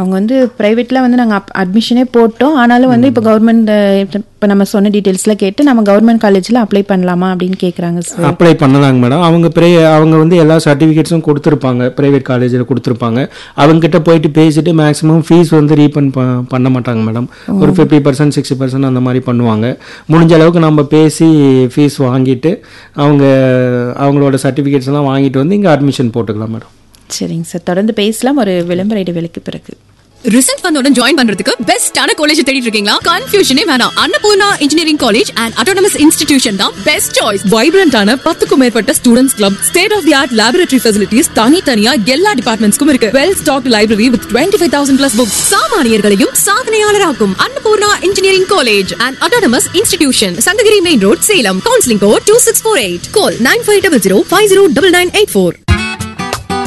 அவங்க வந்து ப்ரைவேட்டில் வந்து நாங்கள் அட்மிஷனே போட்டோம் ஆனாலும் வந்து இப்போ கவர்மெண்ட் இப்போ நம்ம சொன்ன டீட்டெயில்ஸ்லாம் கேட்டு நம்ம கவர்மெண்ட் காலேஜில் அப்ளை பண்ணலாமா அப்படின்னு கேட்குறாங்க சார் அப்ளை பண்ணலாங்க மேடம் அவங்க ப்ரே அவங்க வந்து எல்லா சர்டிஃபிகேட்ஸும் கொடுத்துருப்பாங்க ப்ரைவேட் காலேஜில் கொடுத்துருப்பாங்க அவங்ககிட்ட போயிட்டு பேசிட்டு மேக்ஸிமம் ஃபீஸ் வந்து ரீஃபண்ட் பண்ண மாட்டாங்க மேடம் ஒரு ஃபிஃப்டி பர்சன்ட் சிக்ஸ்டி பர்சன்ட் அந்த மாதிரி பண்ணுவாங்க முடிஞ்ச அளவுக்கு நம்ம பேசி ஃபீஸ் வாங்கிட்டு அவங்க அவங்களோட சர்டிஃபிகேட்ஸ் எல்லாம் வாங்கிட்டு வந்து இங்கே அட்மிஷன் போட்டுக்கலாம் மேடம் சரிங்க சார் தொடர்ந்து பேசலாம் ஒரு விளம்பர இடைவேளைக்கு பிறகு ரிசல்ட் வந்தோட ஜாயின் பண்றதுக்கு பெஸ்டான காலேஜ் தேடிட்டு இருக்கீங்களா கன்ஃபியூஷனே வேணாம் Annapoorna engineering college and autonomous institution தான் பெஸ்ட் சாய்ஸ் வைப்ரண்டான பத்துக்கும் மேற்பட்ட students club state of the art laboratory facilities தனித்தனியா எல்லா டிபார்ட்மெண்ட்ஸ்க்கும் இருக்கு well stock library with twenty five thousand plus books சாமானியர்களையும் சாதனையாளராக்கும் Annapoorna engineering college and autonomous institution Sankagiri main road Salem counselling code two six four eight call nine five double zero five zero double nine eight four